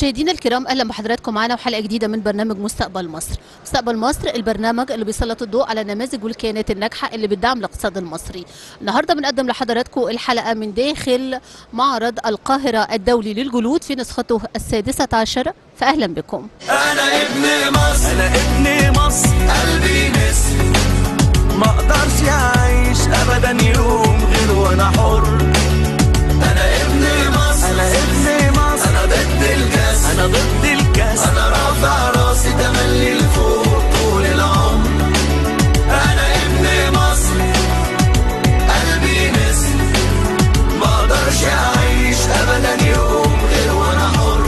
مشاهدينا الكرام اهلا بحضراتكم معنا وحلقه جديده من برنامج مستقبل مصر. مستقبل مصر البرنامج اللي بيسلط الضوء على النماذج والكيانات الناجحه اللي بتدعم الاقتصاد المصري. النهارده بنقدم لحضراتكم الحلقه من داخل معرض القاهره الدولي للجلود في نسخته السادسه عشر فاهلا بكم. انا ابن مصر انا ابن مصر قلبي مصر ما اقدرش اعيش ابدا يوم غير وانا حر انا ابن مصر انا ابن مصر انا ضد الكاس انا ضد الكسل انا رافع راسي تملي لفوق طول العمر انا ابن مصر قلبي مصر ما اقدرش اعيش ابدا يوم غير وانا حر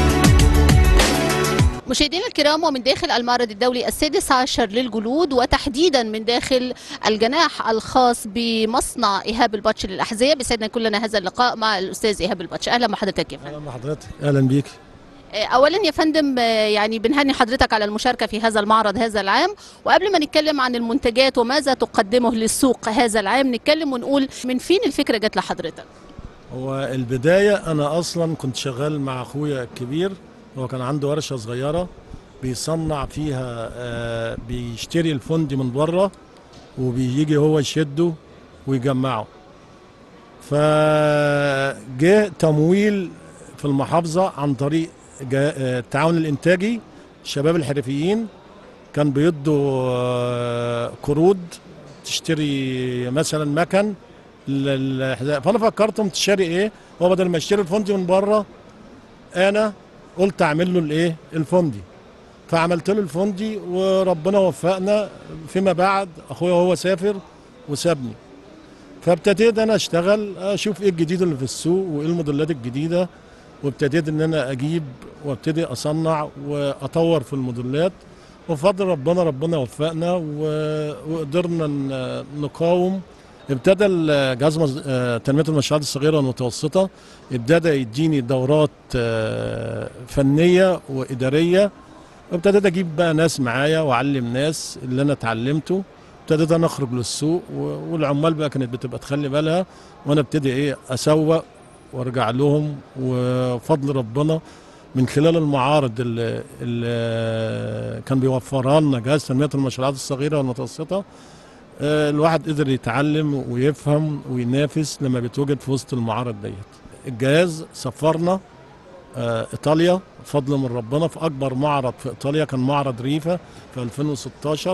مشاهدينا الكرام ومن داخل المعرض الدولي السادس عشر للجلود وتحديدا من داخل الجناح الخاص بمصنع ايهاب البطش للاحذيه بيسعدنا كلنا هذا اللقاء مع الاستاذ ايهاب البطش اهلا بحضرتك يا فندم. اهلا بحضرتك اهلا بيك اولا يا فندم آه، يعني بنهني حضرتك على المشاركه في هذا المعرض هذا العام وقبل ما نتكلم عن المنتجات وماذا تقدمه للسوق هذا العام نتكلم ونقول من فين الفكره جت لحضرتك هو البدايه انا اصلا كنت شغال مع اخويا الكبير هو كان عنده ورشه صغيره بيصنع فيها آه، بيشتري الفندي من بره وبيجي هو يشده ويجمعه فجاء تمويل في المحافظه عن طريق جا- آه، التعاون الانتاجي الشباب الحرفيين كان بيدوا آه، قروض تشتري مثلا مكن للحذاء فانا فكرتهم تشتري ايه هو بدل ما يشتري الفندي من بره انا قلت اعمل له الايه الفندي فعملت له الفندي وربنا وفقنا فيما بعد اخويا وهو سافر وسابني فابتديت انا اشتغل اشوف ايه الجديد اللي في السوق وايه الموديلات الجديده وابتديت ان انا اجيب وابتدي اصنع واطور في الموديلات وبفضل ربنا ربنا وفقنا و- وقدرنا ن- نقاوم ابتدى الجهاز مز- آه، تنميه المشروعات الصغيره والمتوسطه ابتدى يديني دورات آه، فنيه واداريه وابتديت اجيب بقى ناس معايا واعلم ناس اللي انا اتعلمته ابتديت انا اخرج للسوق و- والعمال بقى كانت بتبقى تخلي بالها وانا ابتدي ايه اسوق وارجع لهم وفضل ربنا من خلال المعارض اللي, اللي كان بيوفرها لنا جهاز تنميه المشروعات الصغيره والمتوسطه آه، الواحد قدر يتعلم ويفهم وينافس لما بيتواجد في وسط المعارض ديت الجهاز سفرنا آه، ايطاليا فضل من ربنا في اكبر معرض في ايطاليا كان معرض ريفا في 2016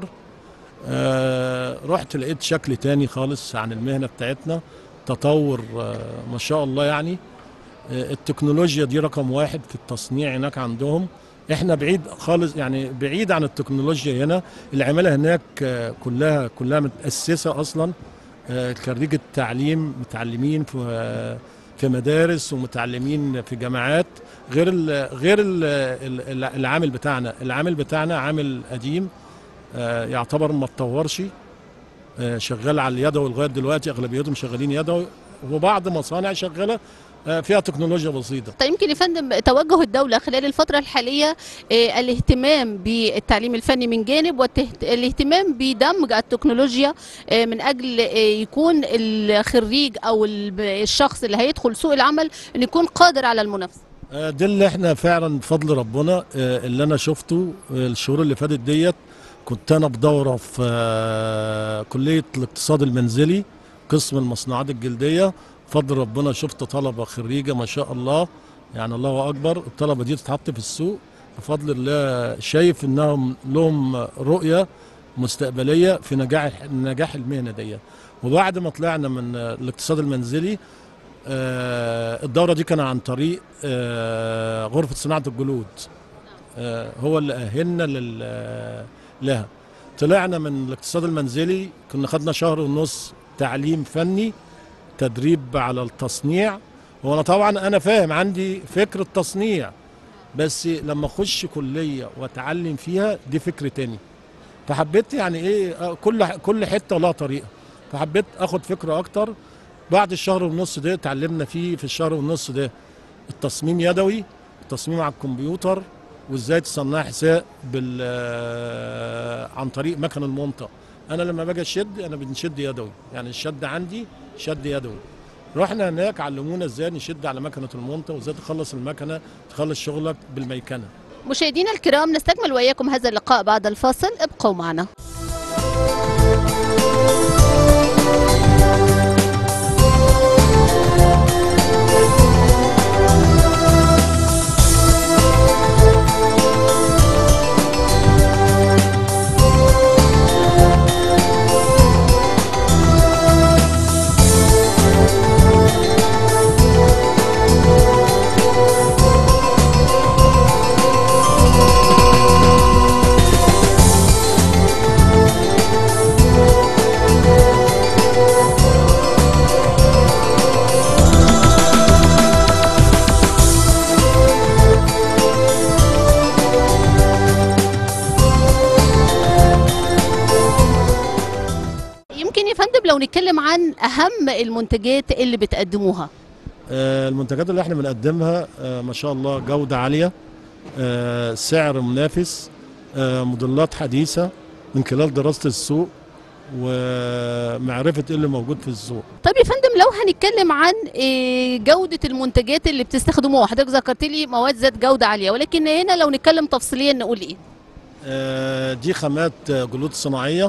آه، رحت لقيت شكل تاني خالص عن المهنه بتاعتنا تطور آه، ما شاء الله يعني آه، التكنولوجيا دي رقم واحد في التصنيع هناك عندهم احنا بعيد خالص يعني بعيد عن التكنولوجيا هنا العماله هناك آه، كلها كلها متاسسه اصلا آه، خريجه تعليم متعلمين في آه، في مدارس ومتعلمين في جامعات غير ال غير ال ال العامل بتاعنا العامل بتاعنا عامل قديم آه، يعتبر ما اتطورش آه، شغال على اليدوي لغايه دلوقتي اغلبيتهم شغالين يدوي وبعض مصانع شغاله آه، فيها تكنولوجيا بسيطه طيب يمكن يا فندم توجه الدولة خلال الفترة الحالية آه، الاهتمام بالتعليم الفني من جانب والاهتمام بدمج التكنولوجيا آه، من أجل آه، يكون الخريج أو ال- الشخص اللي هيدخل سوق العمل أن يكون قادر على المنافسة آه، ده اللي احنا فعلا بفضل ربنا آه، اللي انا شفته آه، الشهور اللي فاتت ديت كنت انا بدوره في آه، كليه الاقتصاد المنزلي قسم المصنوعات الجلديه بفضل ربنا شفت طلبه خريجه ما شاء الله يعني الله اكبر الطلبه دي تتحط في السوق بفضل الله شايف انهم لهم رؤيه مستقبليه في نجاح نجاح المهنه ديت وبعد ما طلعنا من آه، الاقتصاد المنزلي آه، الدورة دي كان عن طريق آه، غرفة صناعة الجلود آه، هو اللي أهلنا لل- لها طلعنا من الاقتصاد المنزلي كنا خدنا شهر ونص تعليم فني تدريب على التصنيع وانا طبعا انا فاهم عندي فكر التصنيع بس لما اخش كليه واتعلم فيها دي فكر تاني فحبيت يعني ايه آه، كل كل حته لها طريقه فحبيت اخد فكره اكتر بعد الشهر ونص ده اتعلمنا فيه في الشهر ونص ده التصميم يدوي التصميم على الكمبيوتر وازاي تصنع حساء بال آه، عن طريق مكن المنطق انا لما باجي اشد انا بنشد يدوي يعني الشد عندي شد يدوي رحنا هناك علمونا ازاي نشد على مكنه المونتا وازاي تخلص المكنه تخلص شغلك بالميكنه مشاهدينا الكرام نستكمل وإياكم هذا اللقاء بعد الفاصل ابقوا معنا يمكن يا فندم لو نتكلم عن أهم المنتجات اللي بتقدموها آه، المنتجات اللي احنا بنقدمها آه، ما شاء الله جودة عالية آه، سعر منافس آه، موديلات حديثة من خلال دراسة السوق ومعرفة ايه اللي موجود في السوق طيب يا فندم لو هنتكلم عن آه، جودة المنتجات اللي بتستخدموها حضرتك ذكرت لي مواد ذات جودة عالية ولكن هنا لو نتكلم تفصيليا نقول ايه آه، دي خامات آه، جلود صناعية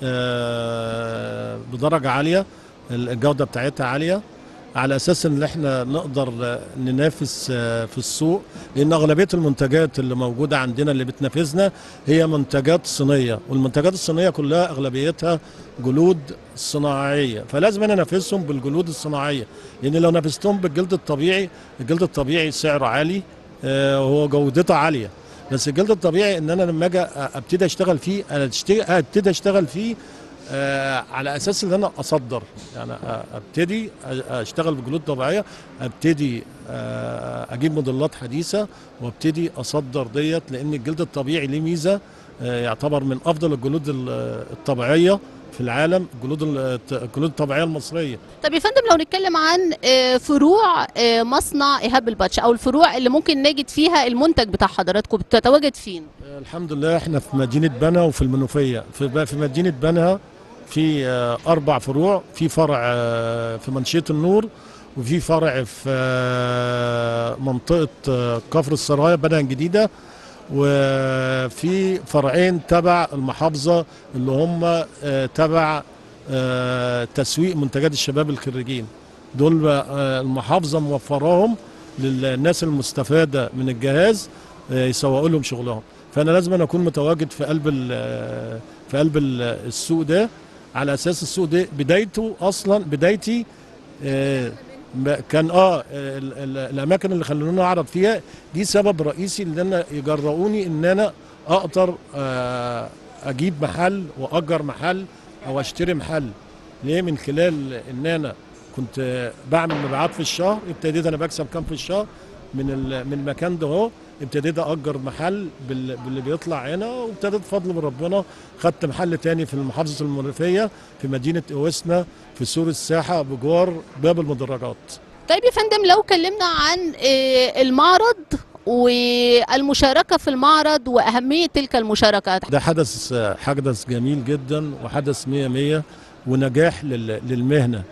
آه، بدرجة عالية الجودة بتاعتها عالية على اساس ان احنا نقدر آه، ننافس آه، في السوق لان اغلبيه المنتجات اللي موجوده عندنا اللي بتنافسنا هي منتجات صينيه والمنتجات الصينيه كلها اغلبيتها جلود صناعيه فلازم انا انافسهم بالجلود الصناعيه لان لو نافستهم بالجلد الطبيعي الجلد الطبيعي سعره عالي آه، وهو جودته عاليه بس الجلد الطبيعي ان انا لما اجي ابتدي اشتغل فيه انا أشتغل- ابتدي اشتغل فيه آه على اساس ان انا اصدر يعني آه، ابتدي أ- اشتغل بجلود طبيعيه ابتدي آه اجيب موديلات حديثه وابتدي اصدر ديت لان الجلد الطبيعي ليه ميزه آه يعتبر من افضل الجلود ال- الطبيعيه في العالم الجلود ال- الجلود الطبيعيه المصريه طب يا فندم لو نتكلم عن آه، فروع آه، مصنع إيهاب الباتش أو الفروع اللي ممكن نجد فيها المنتج بتاع حضراتكم بتتواجد فين؟ آه، الحمد لله احنا في مدينه بنها وفي المنوفيه في ب- في مدينه بنها في آه، اربع فروع في فرع آه، في منشيه النور وفي فرع في آه، منطقه آه، كفر السرايا بنها الجديده وفي فرعين تبع المحافظه اللي هم آه، تبع آه، تسويق منتجات الشباب الخريجين دول بقى، آه، المحافظه موفراهم للناس المستفاده من الجهاز آه، يسوقوا لهم شغلهم فانا لازم أنا اكون متواجد في قلب ال- في قلب ال- السوق ده على اساس السوق ده بدايته اصلا بدايتي آه، ما- كان اه ال- ال- الاماكن اللي خلوني اعرض فيها دي سبب رئيسي ان انا يجرؤوني ان انا اقدر آه، اجيب محل واجر محل او اشتري محل ليه من خلال ان انا كنت آه، بعمل مبيعات في الشهر ابتديت انا بكسب كام في الشهر من ال- من المكان ده اهو ابتديت اجر محل بال- باللي بيطلع هنا وابتديت بفضل من ربنا خدت محل تاني في محافظه المنوفيه في مدينه اوسنا في سور الساحه بجوار باب المدرجات طيب يا فندم لو كلمنا عن آه، المعرض والمشاركة في المعرض وأهمية تلك المشاركة ده حدث حدث جميل جدا وحدث مية مية ونجاح لل- للمهنة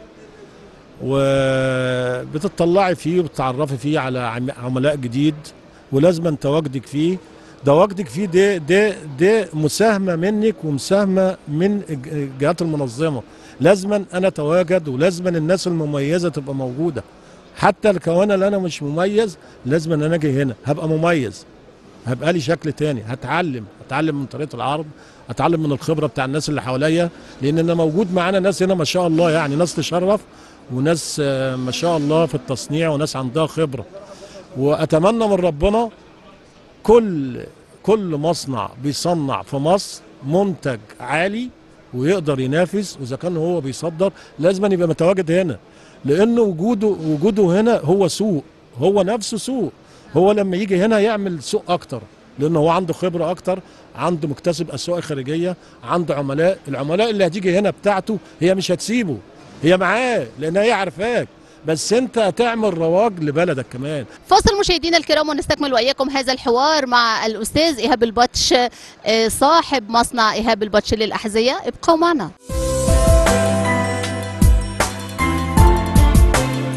وبتطلعي فيه وبتتعرفي فيه على عم- عملاء جديد ولازم تواجدك فيه ده واجدك فيه ده ده ده مساهمة منك ومساهمة من الج- الجهات المنظمة لازما أنا أتواجد ولازما الناس المميزة تبقى موجودة حتى لو أنا اللي أنا مش مميز لازما أنا أجي هنا هبقى مميز هبقى لي شكل تاني هتعلم هتعلم من طريقه العرض هتعلم من الخبره بتاع الناس اللي حواليا لان انا موجود معانا ناس هنا ما شاء الله يعني ناس تشرف وناس آه، ما شاء الله في التصنيع وناس عندها خبره واتمنى من ربنا كل كل مصنع بيصنع في مصر منتج عالي ويقدر ينافس واذا كان هو بيصدر لازم يبقى متواجد هنا لان وجوده وجوده هنا هو سوق هو نفسه سوق هو لما يجي هنا يعمل سوق اكتر لانه هو عنده خبره اكتر عنده مكتسب اسواق خارجيه عنده عملاء العملاء اللي هتيجي هنا بتاعته هي مش هتسيبه هي معاه لان هي عارفاك بس انت هتعمل رواج لبلدك كمان فاصل مشاهدينا الكرام ونستكمل وإياكم هذا الحوار مع الأستاذ إيهاب الباتش آه، صاحب مصنع إيهاب الباتش للأحذية ابقوا معنا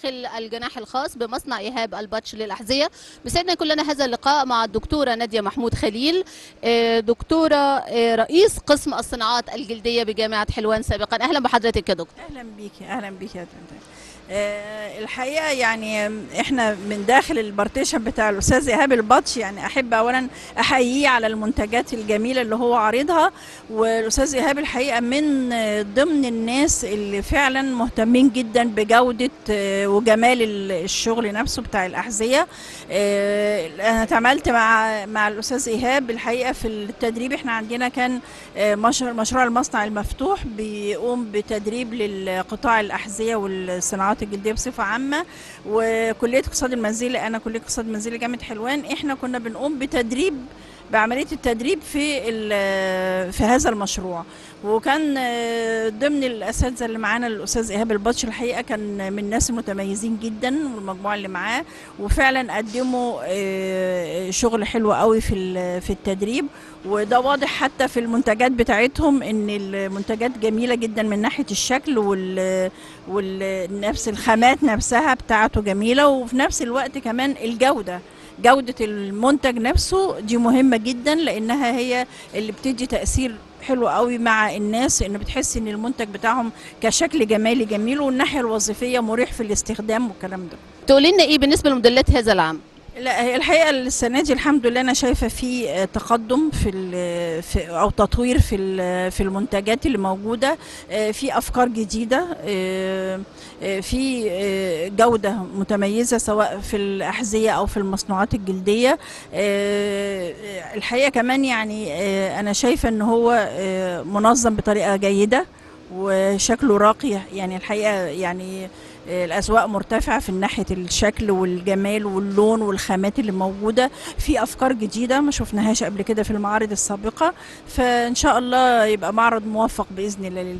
داخل الجناح الخاص بمصنع إيهاب الباتش للأحذية بسعدنا يكون لنا هذا اللقاء مع الدكتورة نادية محمود خليل آه، دكتورة آه، رئيس قسم الصناعات الجلدية بجامعة حلوان سابقا أهلا بحضرتك يا دكتور اهلا بيكي اهلا بيكي يا تنتين. آه الحقيقه يعني احنا من داخل البارتيشن بتاع الاستاذ ايهاب البطش يعني احب اولا احييه على المنتجات الجميله اللي هو عارضها والاستاذ ايهاب الحقيقه من آه، ضمن الناس اللي فعلا مهتمين جدا بجوده آه، وجمال ال- الشغل نفسه بتاع الاحذيه آه، انا اتعاملت مع مع الاستاذ ايهاب الحقيقه في التدريب احنا عندنا كان آه، مشروع مشروع المصنع المفتوح بيقوم بتدريب للقطاع الأحذية والصناعات الجلدية بصفة عامة وكلية اقتصاد المنزلي أنا كلية اقتصاد المنزلي جامعة حلوان إحنا كنا بنقوم بتدريب بعملية التدريب في ال- في هذا المشروع وكان آه، ضمن الأساتذة اللي معانا الأستاذ إيهاب البطش الحقيقة كان من الناس المتميزين جدا والمجموعة اللي معاه وفعلا قدموا آه، شغل حلو قوي في ال- في التدريب وده واضح حتى في المنتجات بتاعتهم ان المنتجات جميله جدا من ناحيه الشكل وال والنفس الخامات نفسها بتاعته جميله وفي نفس الوقت كمان الجوده جوده المنتج نفسه دي مهمه جدا لانها هي اللي بتدي تاثير حلو قوي مع الناس ان بتحس ان المنتج بتاعهم كشكل جمالي جميل والناحيه الوظيفيه مريح في الاستخدام والكلام ده تقولي لنا إيه بالنسبة لموديلات هذا العام لا هي الحقيقه السنه دي الحمد لله انا شايفه في آه، تقدم في, ال- في او تطوير في ال- في المنتجات اللي موجوده آه، في افكار جديده آه، آه، في آه، جوده متميزه سواء في الاحذيه او في المصنوعات الجلديه آه، آه، الحقيقه كمان يعني آه، انا شايفه ان هو آه، منظم بطريقه جيده وشكله راقي يعني الحقيقه يعني الأذواق مرتفعة في ناحية الشكل والجمال واللون والخامات اللي موجودة في أفكار جديدة ما شفناهاش قبل كده في المعارض السابقة فإن شاء الله يبقى معرض موفق بإذن الله لل-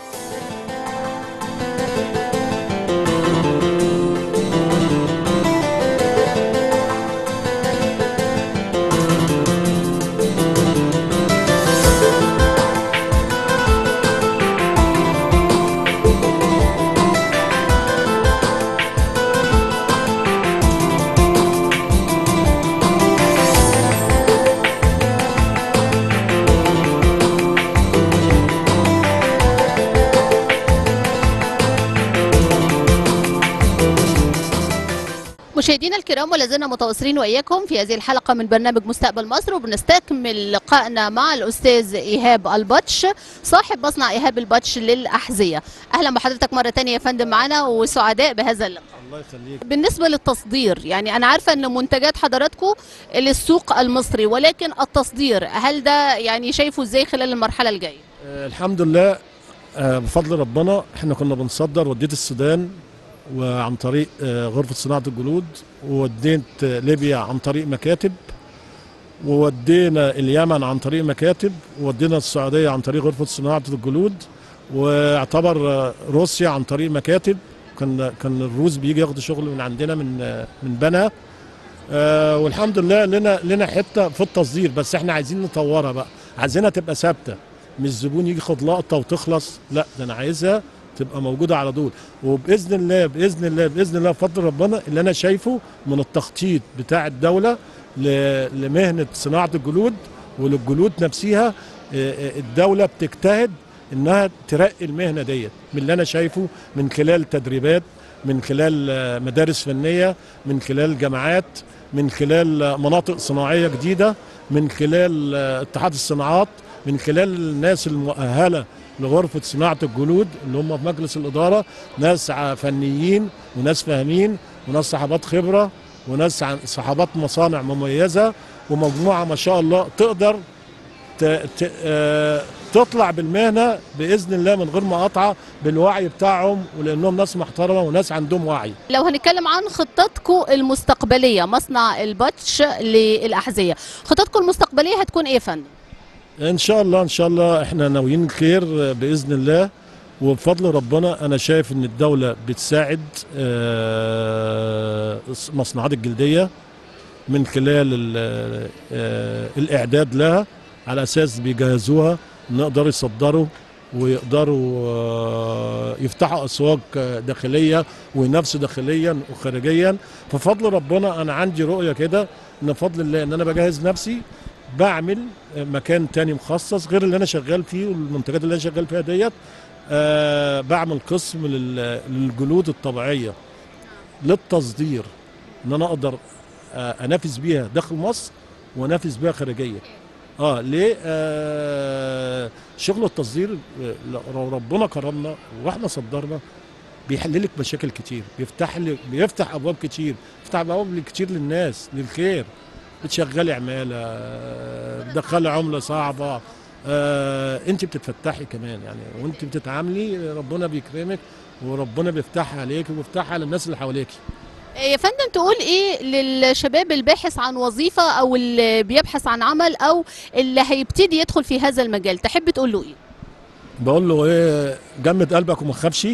مشاهدينا الكرام ولا زلنا متواصلين واياكم في هذه الحلقه من برنامج مستقبل مصر وبنستكمل لقائنا مع الاستاذ ايهاب البطش صاحب مصنع ايهاب البطش للاحذيه اهلا بحضرتك مره تانية يا فندم معانا وسعداء بهذا اللقاء الله يخليك بالنسبه للتصدير يعني انا عارفه ان منتجات حضراتكم للسوق المصري ولكن التصدير هل ده يعني شايفه ازاي خلال المرحله الجايه آه، الحمد لله آه، بفضل ربنا احنا كنا بنصدر وديت السودان وعن طريق آه، غرفة صناعة الجلود ووديت آه، ليبيا عن طريق مكاتب وودينا اليمن عن طريق مكاتب وودينا السعودية عن طريق غرفة صناعة الجلود واعتبر آه، روسيا عن طريق مكاتب كان كان الروس بيجي ياخدوا شغل من عندنا من آه، من بنا آه والحمد لله لنا لنا حته في التصدير بس احنا عايزين نطورها بقى عايزينها تبقى ثابته مش الزبون يجي ياخد لقطه وتخلص لا ده انا عايزها تبقى موجوده على طول وباذن الله باذن الله باذن الله بفضل ربنا اللي انا شايفه من التخطيط بتاع الدوله ل- لمهنه صناعه الجلود وللجلود نفسها آه، آه، الدوله بتجتهد انها ترقي المهنه ديت من اللي انا شايفه من خلال تدريبات من خلال آه، مدارس فنيه من خلال جامعات من خلال آه، مناطق صناعيه جديده من خلال آه، اتحاد الصناعات من خلال الناس المؤهله لغرفه صناعه الجلود اللي هم في مجلس الاداره ناس ع- فنيين وناس فاهمين وناس صحابات خبره وناس عن- صحابات مصانع مميزه ومجموعه ما شاء الله تقدر ت... ت... آه... تطلع بالمهنه باذن الله من غير مقاطعه بالوعي بتاعهم ولانهم ناس محترمه وناس عندهم وعي لو هنتكلم عن خطتكم المستقبليه مصنع الباتش للاحذيه خطتكم المستقبليه هتكون ايه يا فندم ان شاء الله ان شاء الله احنا ناويين الخير باذن الله وبفضل ربنا انا شايف ان الدوله بتساعد آه، المصنوعات الجلديه من خلال ال- آه، الاعداد لها على اساس بيجهزوها نقدر يصدروا ويقدروا آه، يفتحوا اسواق آه، داخليه وينافسوا داخليا وخارجيا ففضل ربنا انا عندي رؤيه كده ان بفضل الله ان انا بجهز نفسي بعمل آه، مكان تاني مخصص غير اللي انا شغال فيه والمنتجات اللي انا شغال فيها ديت آه بعمل قسم لل- للجلود الطبيعيه للتصدير ان انا اقدر آه انافس بيها داخل مصر وانافس بيها خارجيا اه ليه آه شغل التصدير آه، لو ربنا كرمنا واحنا صدرنا بيحل لك مشاكل كتير بيفتح لك بيفتح ابواب كتير بيفتح ابواب كتير للناس للخير بتشغلي عماله آه، بتدخلي عمله صعبه آه انت بتتفتحي كمان يعني وانت بتتعاملي ربنا بيكرمك وربنا بيفتحها عليك وبيفتحها على الناس اللي حواليك يا فندم تقول ايه للشباب الباحث عن وظيفه او اللي بيبحث عن عمل او اللي هيبتدي يدخل في هذا المجال تحب تقول له ايه بقول له ايه جمد قلبك وما تخافش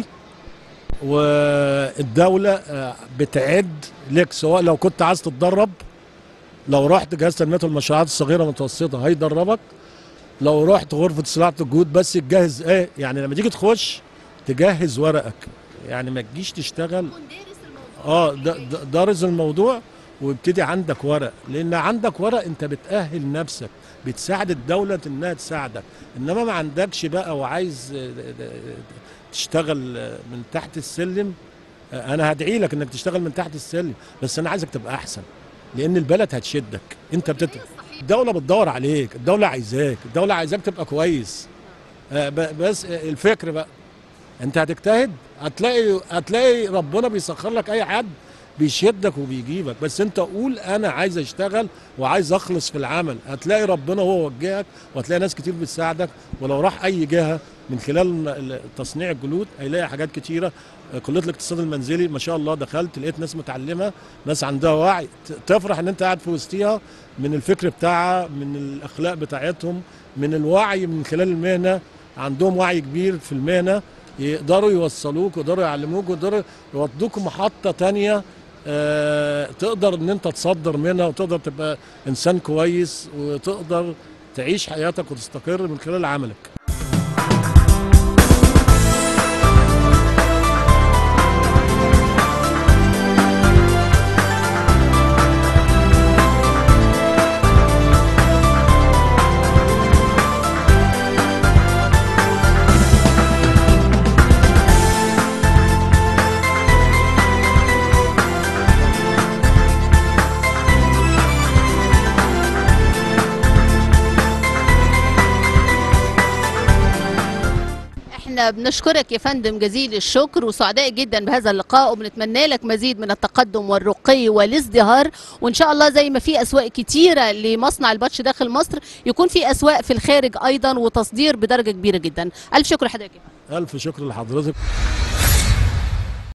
والدولة آه، بتعد لك سواء لو كنت عايز تتدرب لو رحت جهاز تنمية المشروعات الصغيرة والمتوسطة هيدربك لو رحت غرفة صناعة الجهود بس تجهز ايه يعني لما تيجي تخش تجهز ورقك يعني ما تجيش تشتغل اه د- د- دارس الموضوع وابتدي عندك ورق لان عندك ورق انت بتأهل نفسك بتساعد الدولة انها تساعدك انما ما عندكش بقى وعايز آه، آه، تشتغل آه، من تحت السلم آه، انا هدعي لك انك تشتغل من تحت السلم بس انا عايزك تبقى احسن لان البلد هتشدك انت بتت... الدولة بتدور عليك الدولة عايزاك الدولة عايزاك تبقى كويس آه، ب- بس آه، الفكر بقى انت هتجتهد هتلاقي هتلاقي ربنا بيسخر لك اي حد بيشدك وبيجيبك بس انت قول انا عايز اشتغل وعايز اخلص في العمل هتلاقي ربنا هو وجهك وهتلاقي ناس كتير بتساعدك ولو راح اي جهه من خلال ال- تصنيع الجلود هيلاقي حاجات كتيره آه، كليه الاقتصاد المنزلي ما شاء الله دخلت لقيت ناس متعلمه ناس عندها وعي ت- تفرح ان انت قاعد في وسطيها من الفكر بتاعها من الاخلاق بتاعتهم من الوعي من خلال المهنه عندهم وعي كبير في المهنه يقدروا يوصلوك ويقدروا يعلموك ويقدروا يودوك محطة تانية آه، تقدر ان انت تصدر منها وتقدر تبقى انسان كويس وتقدر تعيش حياتك وتستقر من خلال عملك احنا بنشكرك يا فندم جزيل الشكر وسعداء جدا بهذا اللقاء وبنتمنى لك مزيد من التقدم والرقي والازدهار وان شاء الله زي ما في اسواق كتيره لمصنع الباتش داخل مصر يكون في اسواق في الخارج ايضا وتصدير بدرجه كبيره جدا الف شكر لحضرتك يا فندم. الف شكر لحضرتك